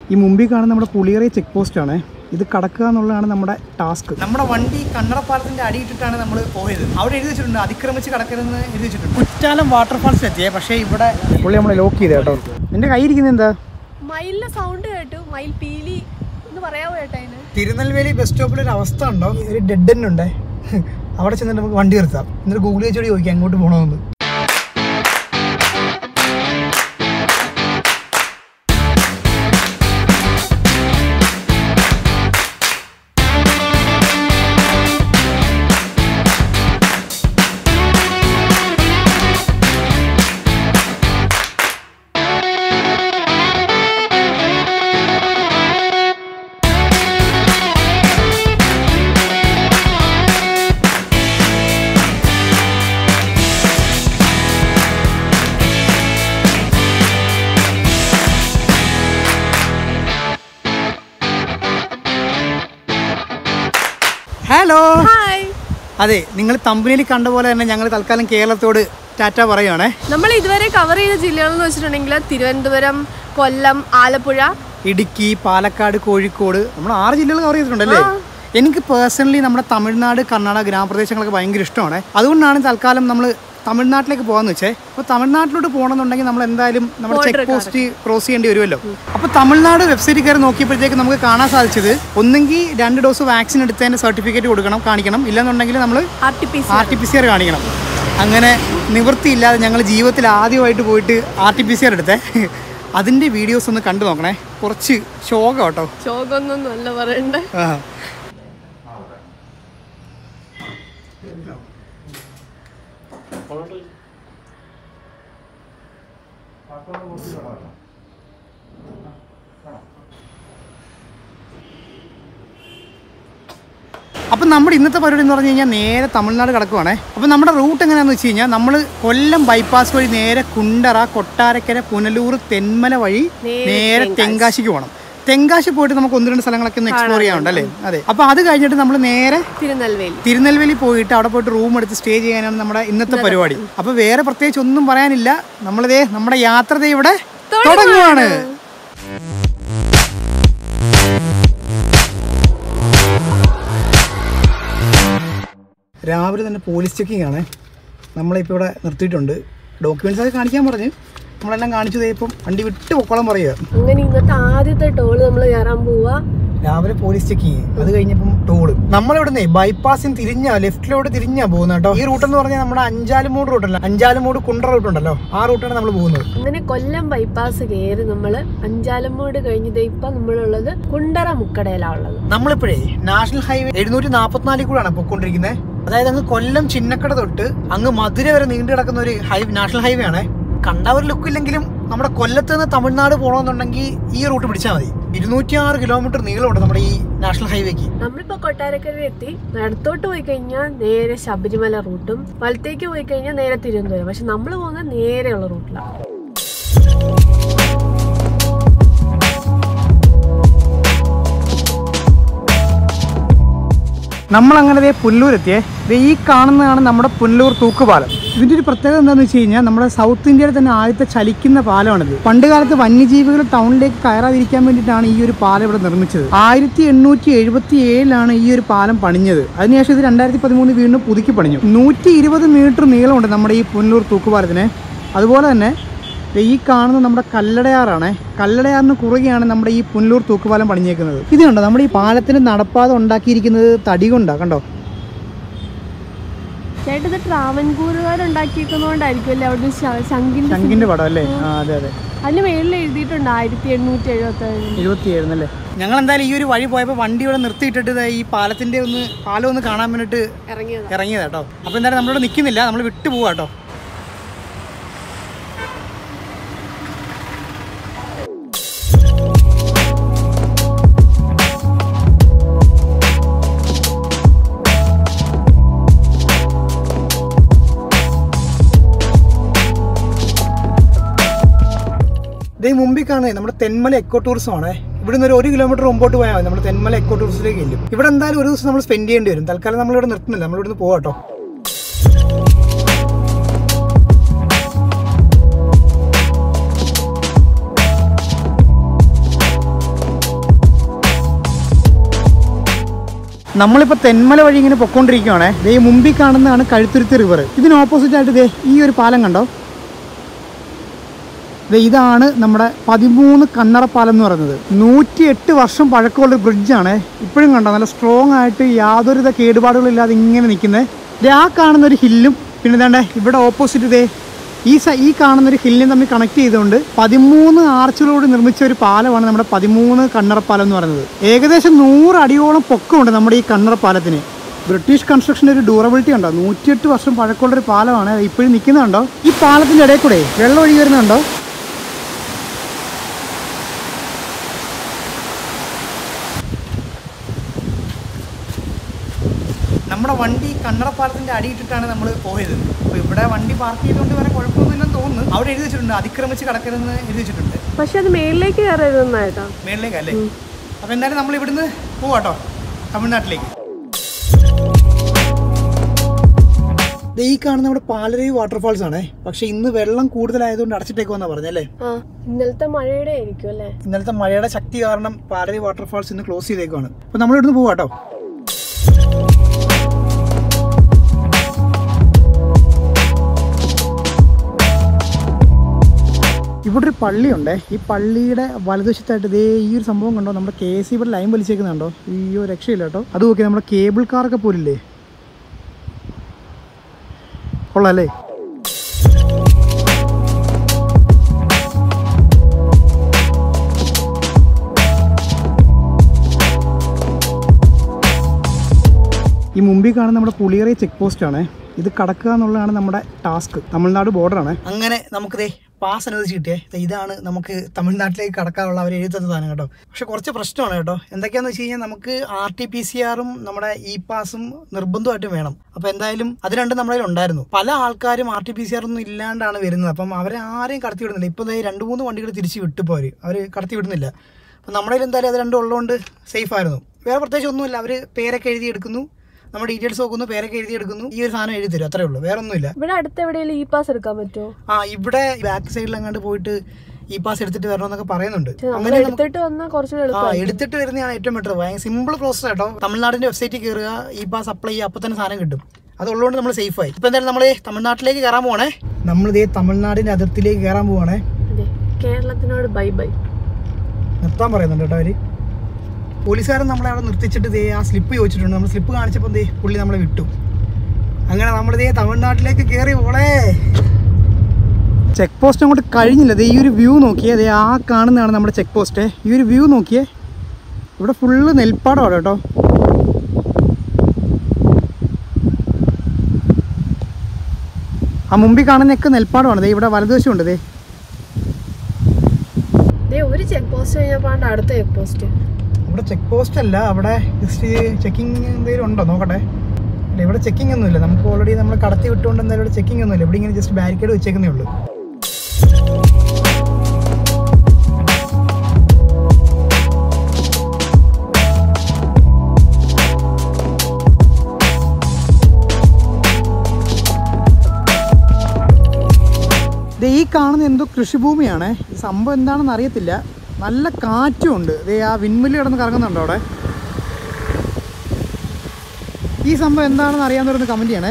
ഈ മുമ്പിൽ കാണുന്ന നമ്മുടെ പുളിയറ ചെക്ക് പോസ്റ്റ് ആണ് ഇത് കടക്കുക എന്നുള്ളതാണ് നമ്മുടെ ടാസ്ക് നമ്മുടെ വണ്ടി കണ്ണടപ്പാലത്തിന്റെ അടിയിട്ടിട്ടാണ് നമ്മൾ പോയത് അവിടെ എഴുതി വെച്ചിട്ടുണ്ട് അതിക്രമിച്ച് കടക്കരുതെന്ന് എഴുതി വെച്ചിട്ടുണ്ട് കുറ്റാലം വാട്ടർഫാൾസ് എത്തിയേ പക്ഷേ ഇവിടെ പുള്ളി നമ്മളെ ലോക്ക് ചെയ്ത് കേട്ടോ നിന്റെ കയ്യിരിക്കുന്നത് എന്താ മയിലിന്റെ സൗണ്ട് കേട്ടു മയിൽ പീലി എന്ന് പറയാവോ ചേട്ടാ അതിന് തിരുനെൽവേലി ബസ് സ്റ്റോപ്പിൽ ഒരു അവസ്ഥ ഉണ്ടോ ഒരു ഡെഡ് എൻഡ് ഉണ്ടേ അവിടെ ചെന്നിട്ട് നമുക്ക് വണ്ടി നിർത്താം എന്നിട്ട് ഗൂഗിൾ വെച്ചോട് ചോദിക്കാം അങ്ങോട്ട് പോകണമെന്ന് ഹലോ ഹായ് അതെ നിങ്ങൾ തമ്പനിയിൽ കണ്ട പോലെ തന്നെ ഞങ്ങൾ തൽക്കാലം കേരളത്തോട് ടാറ്റ പറയുവാണേ നമ്മൾ ഇതുവരെ കവർ ചെയ്ത ജില്ലകളെന്ന് വെച്ചിട്ടുണ്ടെങ്കിൽ തിരുവനന്തപുരം കൊല്ലം ആലപ്പുഴ ഇടുക്കി പാലക്കാട് കോഴിക്കോട് നമ്മൾ ആറ് ജില്ലകൾ കവർ ചെയ്തിട്ടുണ്ടല്ലേ എനിക്ക് പേഴ്സണലി നമ്മുടെ തമിഴ്നാട് കർണാടക ഗ്രാമപ്രദേശങ്ങളൊക്കെ ഭയങ്കര ഇഷ്ടമാണ് അതുകൊണ്ടാണ് തൽക്കാലം നമ്മൾ തമിഴ്നാട്ടിലേക്ക് പോകാന്ന് വെച്ചേ അപ്പോൾ തമിഴ്നാട്ടിലോട്ട് പോകണമെന്നുണ്ടെങ്കിൽ നമ്മൾ എന്തായാലും നമ്മുടെ ചെക്ക് പോസ്റ്റ് ക്രോസ് ചെയ്യേണ്ടി വരുമല്ലോ അപ്പോൾ തമിഴ്നാട് വെബ്സൈറ്റിൽ കയറി നോക്കിയപ്പോഴത്തേക്ക് നമുക്ക് കാണാൻ സാധിച്ചത് ഒന്നെങ്കിൽ രണ്ട് ഡോസ് വാക്സിൻ എടുത്തതിൻ്റെ സർട്ടിഫിക്കറ്റ് കൊടുക്കണം കാണിക്കണം ഇല്ലെന്നുണ്ടെങ്കിൽ നമ്മൾ R T P C R T P C C കാണിക്കണം അങ്ങനെ നിവൃത്തിയില്ലാതെ ഞങ്ങൾ ജീവിതത്തിൽ ആദ്യമായിട്ട് പോയിട്ട് R T P C R എടുത്തേ അതിൻ്റെ വീഡിയോസ് ഒന്ന് കണ്ടു നോക്കണേ കുറച്ച് ശോകം കേട്ടോ ശോകൊന്നും അല്ല പറയണ്ടേ ആ. അപ്പം നമ്മുടെ ഇന്നത്തെ പരിപാടി എന്ന് പറഞ്ഞു കഴിഞ്ഞാൽ നേരെ തമിഴ്നാട് കിടക്കുവാണേ അപ്പം നമ്മുടെ റൂട്ട് എങ്ങനെയാണെന്ന് വെച്ച് കഴിഞ്ഞാൽ നമ്മൾ കൊല്ലം ബൈപ്പാസ് വഴി നേരെ കുണ്ടറ കൊട്ടാരക്കര പുനലൂർ തെന്മല വഴി നേരെ തെങ്കാശിക്ക് പോകണം തെങ്കാശി പോയിട്ട് നമുക്ക് ഒന്ന് രണ്ട് സ്ഥലങ്ങളൊക്കെ ഒന്ന് എക്സ്പ്ലോർ ചെയ്യാനുണ്ട് അല്ലേ അതെ അപ്പോൾ അത് കഴിഞ്ഞിട്ട് നമ്മൾ നേരെ തിരുനെൽവേലി തിരുനെൽവേലി പോയിട്ട് അവിടെ പോയിട്ട് റൂം എടുത്ത് സ്റ്റേ ചെയ്യാനാണ് നമ്മുടെ ഇന്നത്തെ പരിപാടി അപ്പോൾ വേറെ പ്രത്യേകിച്ച് ഒന്നും പറയാനില്ല നമ്മളിതേ നമ്മുടെ യാത്ര ദേ ഇവിടെ തുടങ്ങുവാണ് രാവിലെ തന്നെ പോലീസ് ചെക്കിംഗ് ആണ് നമ്മളിപ്പോൾ ഇവിടെ നിർത്തിയിട്ടുണ്ട് ഡോക്യുമെന്റ്സ് ഒക്കെ കാണിക്കാൻ പറഞ്ഞ് നമ്മളെല്ലാം കാണിച്ചു ദേ ഇപ്പം വണ്ടി വിട്ട് പൊക്കോളം പറയുക അങ്ങനെ ഇന്നത്തെ ആദ്യത്തെ ടോള് നമ്മൾ കയറാൻ പോവാ രാവിലെ പോലീസ് ചെക്കിങ് അത് കഴിഞ്ഞപ്പം ടോള് നമ്മളിവിടുന്ന് ബൈപ്പാസിന് തിരിഞ്ഞാ ലെഫ്റ്റിലോട്ട് തിരിഞ്ഞാ പോകുന്നത് കേട്ടോ ഈ റൂട്ട് എന്ന് പറഞ്ഞാൽ നമ്മുടെ അഞ്ചാലുമൂട് റൂട്ടല്ല അഞ്ചാലുമൂട് കുണ്ടറ റൂട്ട് ഉണ്ടല്ലോ ആ റൂട്ടാണ് നമ്മൾ പോകുന്നത് അങ്ങനെ കൊല്ലം ബൈപ്പാസ് കയറി നമ്മള് അഞ്ചാലമ്മൂട് കഴിഞ്ഞത് ഇപ്പൊ നമ്മളുള്ളത് കുണ്ടറ മുക്കടയിലാ ഉള്ളത് നമ്മളിപ്പോഴേ നാഷണൽ ഹൈവേ എഴുന്നൂറ്റി നാൽപ്പത്തിനാലിൽ കൂടെയാണ് പൊയ്ക്കൊണ്ടിരിക്കുന്നത് അതായത് അങ്ങ് കൊല്ലം ചിന്നക്കട തൊട്ട് അങ്ങ് മധുര വരെ നീണ്ടു കിടക്കുന്ന ഒരു ഹൈ നാഷണൽ ഹൈവേ ആണ് കണ്ട ഒരു ലുക്ക് ഇല്ലെങ്കിലും നമ്മുടെ കൊല്ലത്ത് നിന്ന് തമിഴ്നാട് പോകണമെന്നുണ്ടെങ്കിൽ ഈ റൂട്ട് പിടിച്ചാൽ മതി ഇരുന്നൂറ്റി ആറ് കിലോമീറ്റർ നീളമുണ്ട് നമ്മുടെ ഈ നാഷണൽ ഹൈവേക്ക് നമ്മളിപ്പോ കൊട്ടാരക്കര എത്തി ഇടത്തോട്ട് പോയി കഴിഞ്ഞാൽ നേരെ ശബരിമല റൂട്ടും വലത്തേക്ക് പോയി കഴിഞ്ഞാൽ നേരെ തിരുവനന്തപുരം പക്ഷെ നമ്മൾ പോകുന്നത് നേരെയുള്ള റൂട്ടിലാണ് നമ്മൾ അങ്ങനെ ദേ പുല്ലൂർ എത്തിയേ ദേ ഈ കാണുന്നതാണ് നമ്മുടെ പുല്ലൂർ തൂക്കുപാലം ഇതിന്റെ ഒരു പ്രത്യേകത എന്താണെന്ന് വെച്ച് കഴിഞ്ഞാൽ നമ്മുടെ സൗത്ത് ഇന്ത്യയിലെ തന്നെ ആദ്യത്തെ ചലിക്കുന്ന പാലമാണിത് പണ്ട് കാലത്ത് വന്യജീവികൾ ടൗണിലേക്ക് കയറാതിരിക്കാൻ വേണ്ടിയിട്ടാണ് ഈ ഒരു പാലം ഇവിടെ നിർമ്മിച്ചത് ആയിരത്തി എണ്ണൂറ്റി എഴുപത്തി ഏഴിലാണ് ഈ ഒരു പാലം പണിഞ്ഞത് അതിനുശേഷം ഇത് രണ്ടായിരത്തി പതിമൂന്ന് വീണ്ടും പുതുക്കി പണിഞ്ഞു നൂറ്റി ഇരുപത് മീറ്റർ നീളമുണ്ട് നമ്മുടെ ഈ പുല്ലൂർ തൂക്കുപാലത്തിന് അതുപോലെ തന്നെ ദേ ഈ കാണുന്നത് നമ്മുടെ കല്ലടയാറാണ് കല്ലടയാറിന് കുറുകെയാണ് നമ്മുടെ ഈ പുനലൂർ തൂക്കുപാലം പണിഞ്ഞേക്കുന്നത് ഇത് കണ്ടോ നമ്മുടെ ഈ പാലത്തിന് നടപ്പാത ഉണ്ടാക്കിയിരിക്കുന്നത് തടി കൊണ്ടാണ് കണ്ടോ ചേട്ടൻ ഇത് ട്രാവൻകൂറുകാരുണ്ടാക്കിയിരിക്കുന്നതുകൊണ്ടായിരിക്കും അല്ലേ അവിടെ ശ- ശംഖിന്റെ ശംഖിന്റെ പടം അല്ലേ ആ അതെ അതെ അതിന് മേളിൽ എഴുതിയിട്ടുണ്ട് ആയിരത്തി എണ്ണൂറ്റി എഴുപത്തി ഏഴ് എഴുപത്തിയേഴ് അല്ലേ ഞങ്ങൾ എന്തായാലും ഈ ഒരു വഴി പോയപ്പോൾ വണ്ടി ഇവിടെ നിർത്തിയിട്ടിട്ട് ദേ ഈ പാലത്തിന്റെ ഒന്ന് പാലം ഒന്ന് കാണാൻ വേണ്ടിയിട്ട് ഇറങ്ങിയത് ഇറങ്ങിയത് കേട്ടോ അപ്പോൾ എന്തായാലും നമ്മളിവിടെ നിൽക്കുന്നില്ല നമ്മൾ വിട്ടു പോവാ കേട്ടോ ഇതേ മുമ്പിൽ കാണുന്നത് നമ്മുടെ തെന്മല എക്കോ ടൂറിസം ആണ് ഇവിടുന്ന് ഒരു ഒരു കിലോമീറ്റർ മുമ്പോട്ട് പോയാൽ മതി നമ്മൾ തെന്മല എക്കോ ടൂറിസത്തിലേക്ക് ചെല്ലും ഇവിടെ എന്തായാലും ഒരു ദിവസം നമ്മൾ സ്പെൻഡ് ചെയ്യേണ്ടി വരും തൽക്കാലം നമ്മൾ ഇവിടെ നിർത്തുന്നില്ല നമ്മൾ ഇവിടുന്ന് പോവാട്ടോ നമ്മളിപ്പോൾ തെന്മല വഴി ഇങ്ങനെ പൊക്കോണ്ടിരിക്കുകയാണേ ദേ ഈ മുമ്പിൽ കാണുന്നതാണ് കഴുത്തുരുത്തി റിവർ ഇതിന് ഓപ്പോസിറ്റ് ആയിട്ട് ദേ ഈ ഒരു പാലം കണ്ടോ ദേ ഇതാണ് നമ്മുടെ പതിമൂന്ന് കണ്ണറ പാലം എന്ന് പറയുന്നത് നൂറ്റി എട്ട് വർഷം പഴക്കമുള്ള ഒരു ബ്രിഡ്ജാണ് ഇപ്പോഴും കണ്ടോ നല്ല സ്ട്രോങ് ആയിട്ട് യാതൊരുവിധ കേടുപാടുകളും ഇല്ലാതെ ഇങ്ങനെ നിൽക്കുന്നത് ദേ ആ കാണുന്ന ഒരു ഹില്ലും പിന്നെ ദാണ്ടെ ഇവിടെ ഓപ്പോസിറ്റ് ദേ ഈ സ ഈ കാണുന്ന ഒരു ഹില്ലിനെ തമ്മിൽ കണക്ട് ചെയ്തുകൊണ്ട് പതിമൂന്ന് ആർച്ചുകളോട് നിർമ്മിച്ച ഒരു പാലമാണ് നമ്മുടെ പതിമൂന്ന് കണ്ണറപ്പാലം എന്ന് പറയുന്നത് ഏകദേശം നൂറ് അടിയോളം പൊക്കമുണ്ട് നമ്മുടെ ഈ കണ്ണറപ്പാലത്തിന് ബ്രിട്ടീഷ് കൺസ്ട്രക്ഷൻ്റെ ഒരു ഡ്യൂറബിലിറ്റി ഉണ്ടോ നൂറ്റിയെട്ട് വർഷം പഴക്കമുള്ള ഒരു പാലമാണ് ഇപ്പോഴും നിൽക്കുന്നുണ്ടോ ഈ പാലത്തിൻ്റെ ഇടയിൽ കൂടെ വെള്ളം ഒഴുകി വരുന്നുണ്ടോ നമ്മുടെ വണ്ടി കണ്ണറപ്പാലത്തിന്റെ അടിയിട്ടിട്ടാണ് നമ്മൾ പോയത് അപ്പോൾ ഇവിടെ വണ്ടി പാർക്ക് ചെയ്തുകൊണ്ട് വരെ കുഴപ്പമൊന്നുമില്ലെന്ന് തോന്നുന്നു അവിടെ എഴുതി വെച്ചിട്ടുണ്ട് അതിക്രമിച്ച് കിടക്കരുതെന്ന് എഴുതി വെച്ചിട്ടുണ്ട് പക്ഷെ അത് മേളിലേക്ക് കയറരുതെന്നായിട്ടാ മേളിലേക്കല്ലേ അപ്പോൾ എന്തായാലും നമ്മൾ ഇവിടുന്ന് പോവാട്ടോ തമിഴ്നാട്ടിലേക്ക് ദേ ഈ കാണുന്ന നമ്മുടെ പാലരുവി വാട്ടർഫാൾസ് ആണേ പക്ഷെ ഇന്ന് വെള്ളം കൂടുതലായതുകൊണ്ട് അടച്ചിട്ടേക്കുമെന്നാണ് പറഞ്ഞല്ലേ ആ ഇന്നലത്തെ മഴയുടെ ആയിരിക്കും അല്ലേ ഇന്നലത്തെ മഴയുടെ ശക്തി കാരണം പാലരുവി വാട്ടർഫാൾസ് ഇന്ന് ക്ലോസ് ചെയ്തേക്കുവാണ് അപ്പോൾ നമ്മൾ ഇവിടുന്ന് പോവാട്ടോ ഇവിടെ ഒരു പള്ളിയുണ്ടേ ഈ പള്ളിയുടെ വലതുവശത്തായിട്ട് ഇതേ ഈ ഒരു സംഭവം കണ്ടോ നമ്മുടെ കെ എസ് ഇവിടെ ലൈൻ വലിച്ചേക്കുന്നുണ്ടോ അയ്യോ രക്ഷയില്ല കേട്ടോ അത് നോക്കി നമ്മുടെ കേബിൾ കാറൊക്കെ പോലില്ലേ കൊള്ളാല്ലേ ഈ മുമ്പിൽ കാണുന്ന നമ്മുടെ പുളിയറി ചെക്ക് പോസ്റ്റ് ആണ് ഇത് കടക്കുക എന്നുള്ളതാണ് നമ്മുടെ ടാസ്ക് തമിഴ്നാട് ബോർഡറാണ് അങ്ങനെ നമുക്ക് ദേ പാസ് അനുവദിച്ച് കിട്ടിയേ ദേ ഇതാണ് നമുക്ക് തമിഴ്നാട്ടിലേക്ക് കടക്കാനുള്ള അവർ എഴുതുന്ന സാധനം കേട്ടോ പക്ഷെ കുറച്ച് പ്രശ്നമാണ് കേട്ടോ എന്തൊക്കെയാണെന്ന് വെച്ച് കഴിഞ്ഞാൽ നമുക്ക് ആർ ടി പി സി ആറും നമ്മുടെ ഇ പാസും നിർബന്ധമായിട്ടും വേണം അപ്പോൾ എന്തായാലും അത് രണ്ടും നമ്മുടെ കയ്യിൽ ഉണ്ടായിരുന്നു പല ആൾക്കാരും R T P C R ഒന്നും ഇല്ലാണ്ടാണ് വരുന്നത് അപ്പം അവരെ ആരെയും കടത്തി വിടുന്നില്ല ഇപ്പോൾ ദേ രണ്ട് മൂന്ന് വണ്ടികൾ തിരിച്ച് വിട്ടുപ്പോൾ അവർ അവർ കടത്തി വിടുന്നില്ല അപ്പം നമ്മുടെ കയ്യിൽ എന്തായാലും അത് രണ്ടും ഉള്ളതുകൊണ്ട് സേഫ് ആയിരുന്നു വേറെ പ്രത്യേകിച്ച് ഒന്നുമില്ല അവർ പേരൊക്കെ എഴുതി എടുക്കുന്നു നമ്മുടെ ഡീറ്റെയിൽസ് നോക്കുന്നു പേരൊക്കെ എഴുതി എടുക്കുന്നു ഈ ഒരു സാധനം എഴുതി തരും അത്രേ ഉള്ളൂ വേറെ ഒന്നുമില്ല ഇവിടെ അടുത്ത് എവിടെയെങ്കിലും ഈ പാസ് എടുക്കാൻ പറ്റുമോ ആ ഇവിടെ ബാക്ക് സൈഡിൽ അങ്ങോട്ട് പോയിട്ട് ഈ പാസ് എടുത്തിട്ട് വരണമെന്നൊക്കെ പറയുന്നുണ്ട് പക്ഷെ നമ്മൾ അങ്ങനെ നമുക്ക് എടുത്തിട്ട് വന്നാൽ കുറച്ചുകൂടെ ആ എളുപ്പമായി എടുത്തിട്ട് വരുന്നതാണ് ഏറ്റവും ബെറ്റർ ഭയങ്കര സിമ്പിൾ പ്രോസസ് കേട്ടോ തമിഴ്നാടിന്റെ വെബ്സൈറ്റിൽ കയറുക ഈ പാസ് അപ്ലൈ ചെയ്യുക അപ്പോൾ തന്നെ സാധനം കിട്ടും അതുള്ളതുകൊണ്ട് നമ്മൾ സേഫ് ആയി ഇപ്പം എന്തായാലും നമ്മൾ തമിഴ്നാട്ടിലേക്ക് കയറാൻ പോവാണേ നമ്മൾ ഇതേ തമിഴ്നാടിന്റെ അതിർത്തിയിലേക്ക് കയറാൻ പോവാണേ അതെ കേരളത്തിനോട് ബൈ ബൈ നിർത്താൻ പറയുന്നുണ്ട് കേട്ടോ അവര് പോലീസുകാരൻ നമ്മളെ അവിടെ നിർത്തിച്ചിട്ട് ദേ ആ സ്ലിപ്പ് ചോദിച്ചിട്ടുണ്ട് നമ്മൾ സ്ലിപ്പ് കാണിച്ചപ്പോൾ ദേ പുള്ളി നമ്മളെ വിട്ടു അങ്ങനെ നമ്മൾ ദേ തമിഴ്നാട്ടിലേക്ക് കയറി പോളേ ചെക്ക് പോസ്റ്റ് അങ്ങോട്ട് കഴിഞ്ഞില്ല ദേ ഈ ഒരു വ്യൂ നോക്കിയേ ദേ ആ കാണുന്നതാണ് നമ്മുടെ ചെക്ക് പോസ്റ്റ് ഈ ഒരു വ്യൂ നോക്കിയേ ഇവിടെ ഫുള്ള് നെൽപ്പാടമാണ് കേട്ടോ ആ മുമ്പിൽ കാണുന്നൊക്കെ നെൽപ്പാടമാണ് ദേ ഇവിടെ വലതുവശമുണ്ട് ദേ ദേ ഒരു ചെക്ക് പോസ്റ്റ് കഴിഞ്ഞപ്പോൾ അടുത്ത ചെക്ക് പോസ്റ്റ് ഇവിടെ ചെക്ക് പോസ്റ്റ് അല്ല അവിടെ ജസ്റ്റ് ചെക്കിങ് എന്തെങ്കിലും ഉണ്ടോ നോക്കട്ടെ ഇല്ല ഇവിടെ ചെക്കിംഗ് ഒന്നുമില്ല നമുക്ക് ഓൾറെഡി നമ്മൾ കടത്തി വിട്ടുകൊണ്ട് എന്തായാലും ഇവിടെ ചെക്കിംഗ് ഒന്നുമില്ല ഇവിടെ ഇങ്ങനെ ജസ്റ്റ് ബാരിക്കേഡ് വെച്ചേക്കുന്നേ ഉള്ളൂ ദേ ഈ കാണുന്ന എന്തോ കൃഷിഭൂമിയാണ് ഈ സംഭവം എന്താണെന്ന് അറിയത്തില്ല നല്ല കാറ്റും ഉണ്ട് ദേ ആ വിൻമില്ല് കിടന്ന് കറങ്ങുന്നുണ്ടോ അവിടെ ഈ സംഭവം എന്താണെന്ന് അറിയാവുന്നവരൊന്ന് കമൻറ്റ് ചെയ്യണേ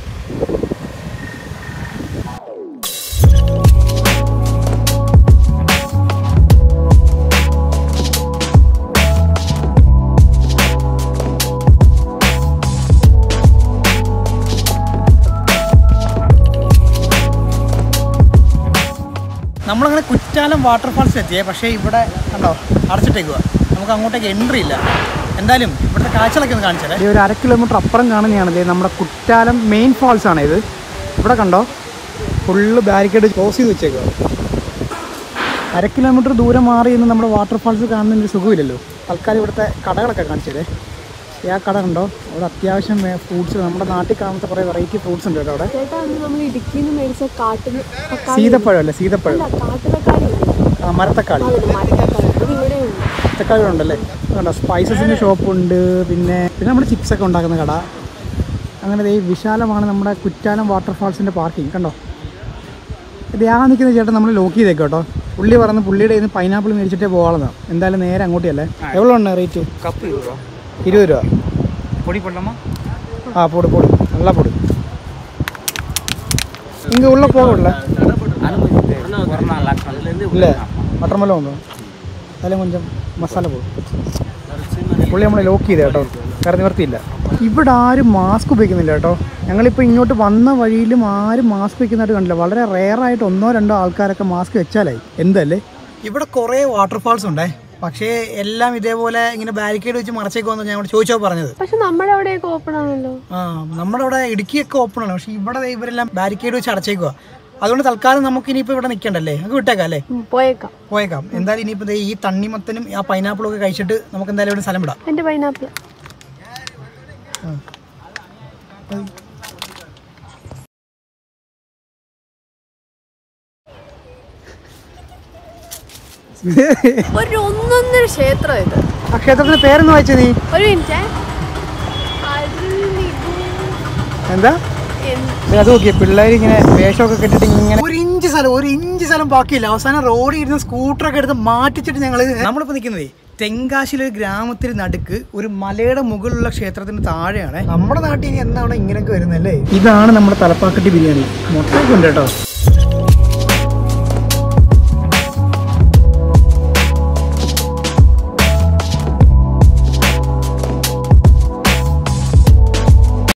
നമ്മളങ്ങനെ കുറ്റാലം വാട്ടർഫാൾസിൽ എത്തിയേ പക്ഷേ ഇവിടെ കണ്ടോ അടച്ചിട്ടേക്കുക നമുക്ക് അങ്ങോട്ടേക്ക് എൻട്രി ഇല്ല എന്തായാലും ഇവിടുത്തെ കാഴ്ചകളൊക്കെ ഒന്ന് കാണിച്ചാലേ ഒരു അര കിലോമീറ്റർ അപ്പുറം കാണുന്നതാണ് ഇത് നമ്മുടെ കുറ്റാലം മെയിൻ ഫാൾസ് ആണ് ഇത് ഇവിടെ കണ്ടോ ഫുള്ള് ബാരിക്കേഡ് ക്ലോസ് ചെയ്ത് വെച്ചേക്കുക അര കിലോമീറ്റർ ദൂരം മാറി ഇന്ന് നമ്മുടെ വാട്ടർഫാൾസ് കാണുന്നതിന് ഒരു സുഖമില്ലല്ലോ തൽക്കാലം ഇവിടുത്തെ കടകളൊക്കെ കാണിച്ചതേ ഈ ആ കട ഉണ്ടോ അവിടെ അത്യാവശ്യം ഫ്രൂട്ട്സ് നമ്മുടെ നാട്ടിൽ കാണുന്ന കുറേ വെറൈറ്റി ഫ്രൂട്ട്സ് ഉണ്ട് കേട്ടോ അവിടെ ചേട്ടാ അന്ന് നമ്മൾ ഇടുക്കിയിൽ നിന്ന് മേടിച്ച കാട്ടിന് തക്കാളി സീതപ്പഴം അല്ലേ സീതപ്പഴം അല്ല കാട്ടുതക്കാളി ആ മരത്തക്കാളി അതിന് മരത്തക്കാളി അത് ഇവിടെ ഉണ്ട് തക്കാളി ഉണ്ടല്ലേ കണ്ടോ സ്പൈസസിൻ്റെ ഷോപ്പുണ്ട് പിന്നെ പിന്നെ നമ്മുടെ ചിപ്സ് ഒക്കെ ഉണ്ടാക്കുന്ന കട അങ്ങനെ ദേ വിശാലമാണ് നമ്മുടെ കുറ്റാലം വാട്ടർഫാൾസിൻ്റെ പാർക്കിംഗ് കണ്ടോ ഇത് ആ നിൽക്കുന്ന ചേട്ടൻ നമ്മൾ ലോക്ക് ചെയ്തേക്കും കേട്ടോ പുള്ളി പറഞ്ഞ് പുള്ളിയുടെ കയ്യിൽ നിന്ന് പൈനാപ്പിൾ മേടിച്ചിട്ടേ പോകാമെന്നാണ് എന്തായാലും നേരെ അങ്ങോട്ടല്ലേ എவ்வளோ ഉണ്ട് റേറ്റ് கப்பு இருபது ரூபா ഇരുപത് രൂപ பொடி போடலாமா ஆ போடு போடு நல்லா போடு இங்கே உள்ள போக விடல அனுமதி ஒரு நாள் லாக் பண்ணதுலேருந்து இல்லை മട്ടർമല്ലോ ഉണ്ടോ അതിലും കൊഞ്ചം മസാല പോകും പുള്ളി നമ്മളെ ലോക്ക് ചെയ്ത കേട്ടോ വേറെ നിവർത്തിയില്ല ഇവിടെ ആരും മാസ്ക് ഉപയോഗിക്കുന്നില്ല കേട്ടോ ഞങ്ങളിപ്പോൾ ഇങ്ങോട്ട് വന്ന വഴിയിലും ആരും മാസ്ക് വെക്കുന്നതായിട്ട് കണ്ടില്ല വളരെ റെയറായിട്ട് ഒന്നോ രണ്ടോ ആൾക്കാരൊക്കെ മാസ്ക് വെച്ചാലായി എന്തല്ലേ ഇവിടെ കുറേ വാട്ടർഫാൾസ് ഉണ്ടേ പക്ഷേ എല്ലാം ഇതേപോലെ ഇങ്ങനെ ബാരിക്കേഡ് വെച്ച് മറച്ചേക്കുമെന്ന് ഞാൻ ഇവിടെ ചോദിച്ചോ പറഞ്ഞത് പക്ഷെ നമ്മുടെ അവിടെയൊക്കെ ഓപ്പൺ ആണല്ലോ ആ നമ്മുടെ അവിടെ ഇടുക്കിയൊക്കെ ഓപ്പൺ ആണ് പക്ഷേ ഇവിടെ ദേ ഇവരെല്ലാം ബാരിക്കേഡ് വെച്ച് അടച്ചേക്കുക അതുകൊണ്ട് തൽക്കാലം നമുക്ക് ഇനിയിപ്പോൾ ഇവിടെ നിൽക്കണ്ടല്ലേ നമുക്ക് വിട്ടേക്കാം അല്ലേ ഉം, പോയേക്കാം പോയേക്കാം എന്തായാലും ഇനിയിപ്പോൾ ദേ ഈ തണ്ണിമത്തനും ആ പൈനാപ്പിളും ഒക്കെ കഴിച്ചിട്ട് നമുക്ക് എന്തായാലും ഇവിടെ സ്ഥലം വിടാം എന്റെ പൈനാപ്പിൾ ഒരു ഒന്നൊന്നര ക്ഷേത്രം ഇത് ആ ക്ഷേത്രത്തിന്റെ പേരൊന്ന് വായിച്ചേ നീ ഒരു മിനിറ്റ് എന്താ ദേ അത് നോക്കിയേ പിള്ളേർ ഇങ്ങനെ വേഷമൊക്കെ കെട്ടിട്ട് ഇങ്ങനെ ഒരു ഇഞ്ച് സ്ഥലം ഒരു ഇഞ്ച് സ്ഥലം ബാക്കിയില്ല അവസാനം റോഡിൽ ഇരുന്ന് സ്കൂട്ടറൊക്കെ എടുത്ത് മാറ്റിച്ചിട്ട് ഞങ്ങൾ നമ്മളിപ്പോൾ നിൽക്കുന്നതേ തെങ്കാശിലെ ഒരു ഗ്രാമത്തിൽ നടുക്ക് ഒരു മലയുടെ മുകളിലുള്ള ക്ഷേത്രത്തിന് താഴെയാണ് നമ്മുടെ നാട്ടിൽ ഇനി എന്താണ് ഇങ്ങനെയൊക്കെ വരുന്നല്ലേ ഇതാണ് നമ്മുടെ തലപ്പാക്കട്ടി ബിരിയാണി മുട്ടയൊക്കെ ഉണ്ട് കേട്ടോ